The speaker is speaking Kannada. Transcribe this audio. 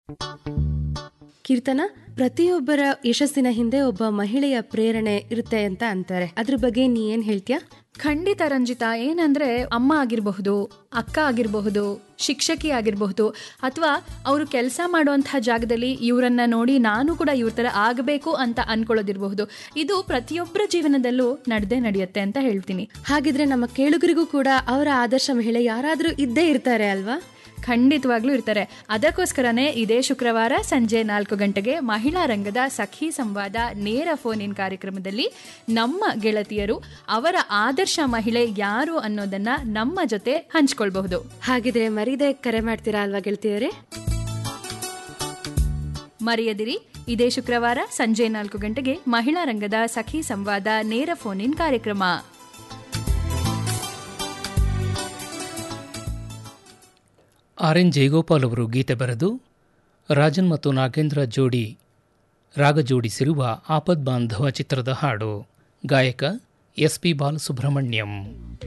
ಕೀರ್ತನ ಪ್ರತಿಯೊಬ್ಬರ ಯಶಸ್ಸಿನ ಹಿಂದೆ ಒಬ್ಬ ಮಹಿಳೆಯ ಪ್ರೇರಣೆ ಇರುತ್ತೆ ಅಂತ ಅಂತಾರೆ ಅದ್ರ ಬಗ್ಗೆ ನೀ ಏನ್ ಹೇಳ್ತೀಯಾ ಖಂಡಿತ ರಂಜಿತಾ ಏನಂದ್ರೆ ಅಮ್ಮ ಆಗಿರಬಹುದು ಅಕ್ಕ ಆಗಿರಬಹುದು ಶಿಕ್ಷಕಿ ಆಗಿರಬಹುದು ಅಥವಾ ಅವರು ಕೆಲಸ ಮಾಡುವಂತಹ ಜಾಗದಲ್ಲಿ ಇವರನ್ನ ನೋಡಿ ನಾನು ಕೂಡ ಇವ್ರ ಥರ ಆಗಬೇಕು ಅಂತ ಅನ್ಕೊಳ್ಳೋದಿರಬಹುದು ಇದು ಪ್ರತಿಯೊಬ್ಬರ ಜೀವನದಲ್ಲೂ ನಡೆದೇ ನಡೆಯುತ್ತೆ ಅಂತ ಹೇಳ್ತೀನಿ ಹಾಗಿದ್ರೆ ನಮ್ಮ ಕೇಳುಗರಿಗೂ ಕೂಡ ಅವರ ಆದರ್ಶ ಮಹಿಳೆ ಯಾರಾದ್ರೂ ಇದ್ದೇ ಇರ್ತಾರೆ ಅಲ್ವಾ ಖಂಡಿತವಾಗ್ಲೂ ಇರ್ತಾರೆ ಅದಕ್ಕೋಸ್ಕರನೇ ಇದೇ ಶುಕ್ರವಾರ ಸಂಜೆ ನಾಲ್ಕು ಗಂಟೆಗೆ ಮಹಿಳಾ ರಂಗದ ಸಖಿ ಸಂವಾದ ನೇರ ಫೋನ್ ಇನ್ ಕಾರ್ಯಕ್ರಮದಲ್ಲಿ ನಮ್ಮ ಗೆಳತಿಯರು ಅವರ ಆದರ್ಶ ಮಹಿಳೆ ಯಾರು ಅನ್ನೋದನ್ನ ನಮ್ಮ ಜೊತೆ ಹಂಚ್ಕೊಳ್ಬಹುದು ಹಾಗಿದ್ರೆ ಮರೀದೆ ಕರೆ ಮಾಡ್ತೀರಾ ಅಲ್ವಾ ಗೆಳತಿಯರೇ ಮರೆಯದಿರಿ ಇದೇ ಶುಕ್ರವಾರ ಸಂಜೆ ನಾಲ್ಕು ಗಂಟೆಗೆ ಮಹಿಳಾ ರಂಗದ ಸಖಿ ಸಂವಾದ ನೇರ ಫೋನ್ ಇನ್ ಕಾರ್ಯಕ್ರಮ ಆರ್ ಎನ್ ಜಯಗೋಪಾಲ್ ಅವರು ಗೀತೆ ಬರೆದು ರಾಜನ್ ಮತ್ತು ನಾಗೇಂದ್ರ ಜೋಡಿ ರಾಗ ಜೋಡಿಸಿರುವ ಆಪದ್ ಬಾಂಧವ ಚಿತ್ರದ ಹಾಡು ಗಾಯಕ ಎಸ್ ಪಿ ಬಾಲಸುಬ್ರಹ್ಮಣ್ಯಂ